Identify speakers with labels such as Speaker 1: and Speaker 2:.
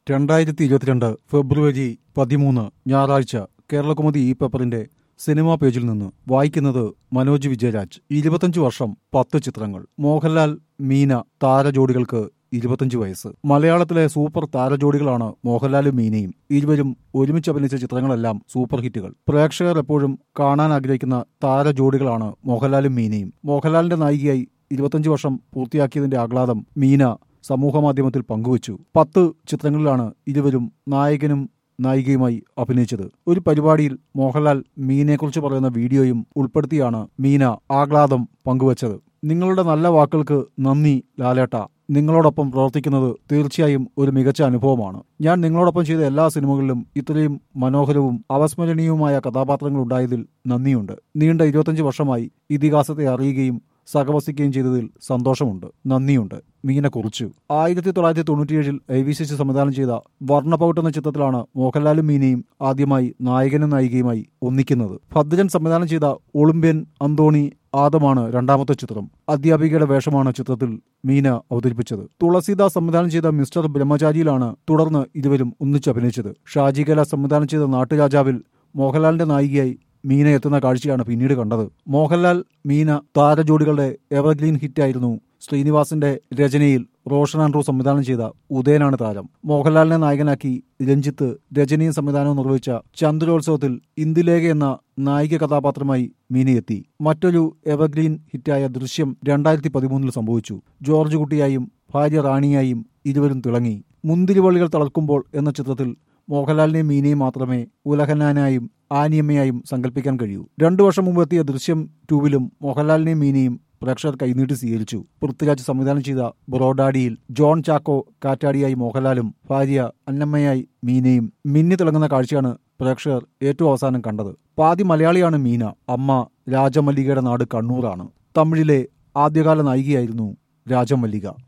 Speaker 1: രണ്ടായിരത്തി ഇരുപത്തിരണ്ട് ഫെബ്രുവരി പതിമൂന്ന് ഞായറാഴ്ച കേരളകുമുദി ഈ പേപ്പറിന്റെ സിനിമാ പേജിൽ നിന്ന് വായിക്കുന്നത് മനോജ് വിജയരാജ് ഇരുപത്തഞ്ച് വർഷം പത്ത് ചിത്രങ്ങൾ മോഹൻലാൽ മീന താരജോഡികൾക്ക് ഇരുപത്തഞ്ച് വയസ്സ് മലയാളത്തിലെ സൂപ്പർ താരജോഡികളാണ് മോഹൻലാലും മീനയും ഇരുവരും ഒരുമിച്ച് അഭിനയിച്ച ചിത്രങ്ങളെല്ലാം സൂപ്പർ ഹിറ്റുകൾ പ്രേക്ഷകർ എപ്പോഴും കാണാൻ ആഗ്രഹിക്കുന്ന താരജോഡികളാണ് മോഹൻലാലും മീനയും മോഹൻലാലിന്റെ നായികയായി ഇരുപത്തഞ്ച് വർഷം പൂർത്തിയാക്കിയതിന്റെ ആഹ്ലാദം മീന സമൂഹമാധ്യമത്തിൽ പങ്കുവച്ചു പത്ത് ചിത്രങ്ങളിലാണ് ഇരുവരും നായകനും നായികയുമായി അഭിനയിച്ചത് ഒരു പരിപാടിയിൽ മോഹൻലാൽ മീനയെക്കുറിച്ച് പറയുന്ന വീഡിയോയും ഉൾപ്പെടുത്തിയാണ് മീന ആഹ്ലാദം പങ്കുവച്ചത് നിങ്ങളുടെ നല്ല വാക്കുകൾക്ക് നന്ദി ലാലേട്ട നിങ്ങളോടൊപ്പം പ്രവർത്തിക്കുന്നത് തീർച്ചയായും ഒരു മികച്ച അനുഭവമാണ് ഞാൻ നിങ്ങളോടൊപ്പം ചെയ്ത എല്ലാ സിനിമകളിലും ഇത്രയും മനോഹരവും അവസ്മരണീയവുമായ കഥാപാത്രങ്ങൾ ഉണ്ടായതിൽ നന്ദിയുണ്ട് നീണ്ട ഇരുപത്തഞ്ച് വർഷമായി ഇതിഹാസത്തെ അറിയുകയും സഹവസിക്കുകയും ചെയ്തതിൽ സന്തോഷമുണ്ട് നന്ദിയുണ്ട് മീന കുറിച്ചു ആയിരത്തി തൊള്ളായിരത്തി തൊണ്ണൂറ്റിയേഴിൽ എ വി ശശി സംവിധാനം ചെയ്ത വർണ്ണപൗട്ട് എന്ന ചിത്രത്തിലാണ് മോഹൻലാലും മീനയും ആദ്യമായി നായകനും നായികയുമായി ഒന്നിക്കുന്നത് ഭദ്രൻ സംവിധാനം ചെയ്ത ഒളിമ്പ്യൻ അന്തോണി ആദമാണ് രണ്ടാമത്തെ ചിത്രം അധ്യാപികയുടെ വേഷമാണ് ചിത്രത്തിൽ മീന അവതരിപ്പിച്ചത് തുളസീദാസ് സംവിധാനം ചെയ്ത മിസ്റ്റർ ബ്രഹ്മചാരിയിലാണ് തുടർന്ന് ഇരുവരും ഒന്നിച്ചഭിനയിച്ചത് ഷാജി കൈലാസ് സംവിധാനം ചെയ്ത നാട്ടുരാജാവിൽ മോഹൻലാലിന്റെ നായികയായി മീന എത്തുന്ന കാഴ്ചയാണ് പിന്നീട് കണ്ടത് മോഹൻലാൽ മീന താരജോഡികളുടെ എവർഗ്രീൻ ഹിറ്റായിരുന്നു ശ്രീനിവാസിന്റെ രചനയിൽ റോഷൻ ആൻഡ്രൂ സംവിധാനം ചെയ്ത ഉദയനാണ് താരം മോഹൻലാലിനെ നായകനാക്കി രഞ്ജിത്ത് രചനയും സംവിധാനവും നിർവഹിച്ച ചന്ദ്രോത്സവത്തിൽ ഇന്ദുലേഖ എന്ന നായിക കഥാപാത്രമായി മീനയെത്തി മറ്റൊരു എവർഗ്രീൻ ഹിറ്റായ ദൃശ്യം രണ്ടായിരത്തി പതിമൂന്നിൽ സംഭവിച്ചു ജോർജ് കുട്ടിയായും ഭാര്യ റാണിയായും ഇരുവരും തിളങ്ങി മുന്തിരിവള്ളികൾ തളർക്കുമ്പോൾ എന്ന ചിത്രത്തിൽ മോഹൻലാലിനെയും മീനയും മാത്രമേ ഉലഹനാനായും ആനിയമ്മയായും സങ്കല്പിക്കാൻ കഴിയൂ രണ്ടു വർഷം മുമ്പ് എത്തിയ ദൃശ്യം ടൂവിലും മോഹൻലാലിനെയും മീനയും പ്രേക്ഷകർ കൈനീട്ടി സ്വീകരിച്ചു പൃഥ്വിരാജ് സംവിധാനം ചെയ്ത ബ്രോഡാഡിയിൽ ജോൺ ചാക്കോ കാറ്റാടിയായി മോഹൻലാലും ഭാര്യ അന്നമ്മയായി മീനയും മിന്നി തിളങ്ങുന്ന കാഴ്ചയാണ് പ്രേക്ഷകർ ഏറ്റവും അവസാനം കണ്ടത് പാതി മലയാളിയാണ് മീന അമ്മ രാജമല്ലികയുടെ നാട് കണ്ണൂരാണ് തമിഴിലെ ആദ്യകാല നായികയായിരുന്നു രാജമല്ലിക